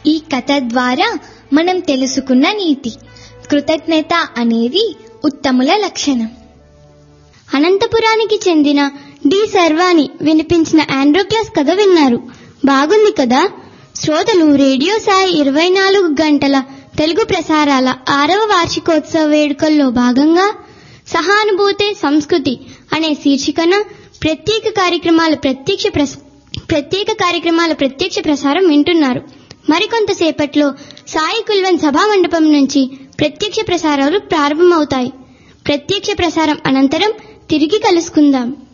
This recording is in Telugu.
ఈ కథ ద్వారా మనం తెలుసుకున్న నీతి కృతజ్ఞత అనేది ఉత్తముల లక్షణం అనంతపురానికి చెందిన డి సర్వాణి వినిపించిన ఆండ్రోక్లాస్ కథ విన్నారు బాగుంది కదా శ్రోతలు రేడియో సాయి ఇరవై నాలుగు గంటల తెలుగు ప్రసారాల ఆరవ వార్షికోత్సవ వేడుకల్లో భాగంగా సహానుభూతి సంస్కృతి అనే శీర్షికన ప్రత్యేక కార్యక్రమాల ప్రత్యక్ష ప్రస ప్రత్యేక కార్యక్రమాల ప్రత్యక్ష ప్రసారం వింటున్నారు మరికొంతసేపట్లో సాయి కుల్వన్ సభా మండపం నుంచి ప్రత్యక్ష ప్రసారాలు ప్రారంభమవుతాయి ప్రత్యక్ష ప్రసారం అనంతరం తిరిగి కలుసుకుందాం